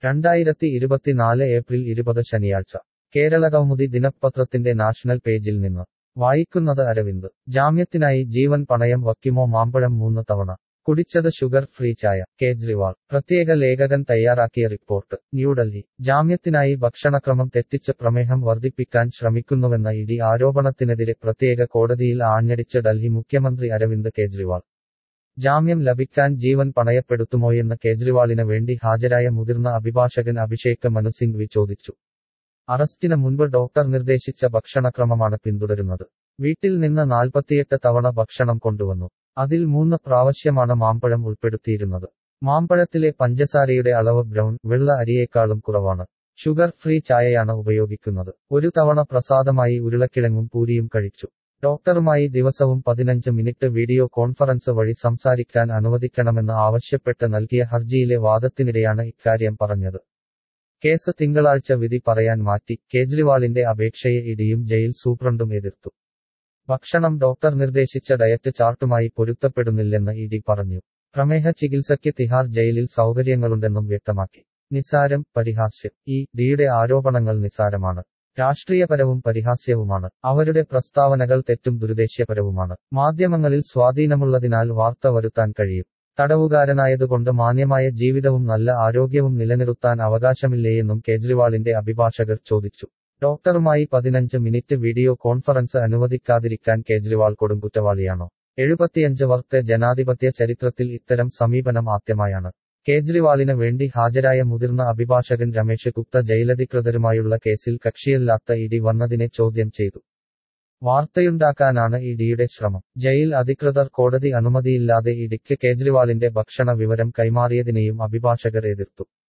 രണ്ടായിരത്തി ഇരുപത്തിനാല് ഏപ്രിൽ ഇരുപത് ശനിയാഴ്ച കേരളകൗമുദി ദിനപത്രത്തിന്റെ നാഷണൽ പേജിൽ നിന്ന് വായിക്കുന്നത് അരവിന്ദ് ജാമ്യത്തിനായി ജീവൻ പണയം വയ്ക്കുമോ മാമ്പഴം മൂന്ന് തവണ കുടിച്ചത് ഷുഗർ ഫ്രീ ചായ കേജ്രിവാൾ പ്രത്യേക ലേഖകൻ തയ്യാറാക്കിയ റിപ്പോർട്ട് ന്യൂഡൽഹി ജാമ്യത്തിനായി ഭക്ഷണക്രമം തെറ്റിച്ച് പ്രമേഹം വർദ്ധിപ്പിക്കാൻ ശ്രമിക്കുന്നുവെന്ന ഇഡി ആരോപണത്തിനെതിരെ പ്രത്യേക കോടതിയിൽ ആഞ്ഞടിച്ച് ഡൽഹി മുഖ്യമന്ത്രി അരവിന്ദ് കേജ്രിവാൾ ജാമ്യം ലഭിക്കാൻ ജീവൻ പണയപ്പെടുത്തുമോയെന്ന് കേജ്രിവാളിന് വേണ്ടി ഹാജരായ മുതിർന്ന അഭിഭാഷകൻ അഭിഷേക് മനു സിംഗ്വി ചോദിച്ചു അറസ്റ്റിന് മുൻപ് ഡോക്ടർ നിർദ്ദേശിച്ച ഭക്ഷണക്രമമാണ് പിന്തുടരുന്നത് വീട്ടിൽ നിന്ന് നാൽപ്പത്തിയെട്ട് തവണ ഭക്ഷണം കൊണ്ടുവന്നു അതിൽ മൂന്ന് പ്രാവശ്യമാണ് മാമ്പഴം ഉൾപ്പെടുത്തിയിരുന്നത് മാമ്പഴത്തിലെ പഞ്ചസാരയുടെ അളവ് ബ്രൗൺ വെള്ള അരിയേക്കാളും കുറവാണ് ഷുഗർ ഫ്രീ ചായയാണ് ഉപയോഗിക്കുന്നത് ഒരു തവണ പ്രസാദമായി ഉരുളക്കിഴങ്ങും പൂരിയും കഴിച്ചു ഡോക്ടറുമായി ദിവസവും പതിനഞ്ച് മിനിറ്റ് വീഡിയോ കോൺഫറൻസ് വഴി സംസാരിക്കാൻ അനുവദിക്കണമെന്ന് ആവശ്യപ്പെട്ട് നൽകിയ ഹർജിയിലെ വാദത്തിനിടെയാണ് ഇക്കാര്യം പറഞ്ഞത് കേസ് തിങ്കളാഴ്ച വിധി പറയാൻ മാറ്റി കേജ്രിവാളിന്റെ അപേക്ഷയെ ഇടിയും ജയിൽ സൂപ്രണ്ടും എതിർത്തു ഭക്ഷണം ഡോക്ടർ നിർദ്ദേശിച്ച ഡയറ്റ് ചാർട്ടുമായി പൊരുത്തപ്പെടുന്നില്ലെന്ന് ഇഡി പറഞ്ഞു പ്രമേഹ ചികിത്സയ്ക്ക് തിഹാർ ജയിലിൽ സൗകര്യങ്ങളുണ്ടെന്നും വ്യക്തമാക്കി നിസാരം പരിഹാസ്യം ഈ ഡിയുടെ ആരോപണങ്ങൾ നിസാരമാണ് രാഷ്ട്രീയപരവും പരിഹാസ്യവുമാണ് അവരുടെ പ്രസ്താവനകൾ തെറ്റും ദുരുദ്ദേശ്യപരവുമാണ് മാധ്യമങ്ങളിൽ സ്വാധീനമുള്ളതിനാൽ വാർത്ത വരുത്താൻ കഴിയും തടവുകാരനായതുകൊണ്ട് മാന്യമായ ജീവിതവും നല്ല ആരോഗ്യവും നിലനിർത്താൻ അവകാശമില്ലേയെന്നും കേജ്രിവാളിന്റെ അഭിഭാഷകർ ചോദിച്ചു ഡോക്ടറുമായി പതിനഞ്ച് മിനിറ്റ് വീഡിയോ കോൺഫറൻസ് അനുവദിക്കാതിരിക്കാൻ കേജ്രിവാൾ കൊടുങ്കുറ്റവാളിയാണോ എഴുപത്തിയഞ്ച് വർത്തെ ജനാധിപത്യ ചരിത്രത്തിൽ ഇത്തരം സമീപനം ആദ്യമായാണ് കേജ്രിവാളിന് വേണ്ടി ഹാജരായ മുതിർന്ന അഭിഭാഷകൻ രമേശ് ഗുപ്ത ജയിലധികൃതരുമായുള്ള കേസിൽ കക്ഷിയല്ലാത്ത ഇഡി വന്നതിനെ ചോദ്യം ചെയ്തു വാർത്തയുണ്ടാക്കാനാണ് ഇഡിയുടെ ശ്രമം ജയിൽ അധികൃതർ കോടതി അനുമതിയില്ലാതെ ഇഡിക്ക് കേജ്രിവാളിന്റെ ഭക്ഷണ വിവരം കൈമാറിയതിനെയും അഭിഭാഷകർ എതിർത്തു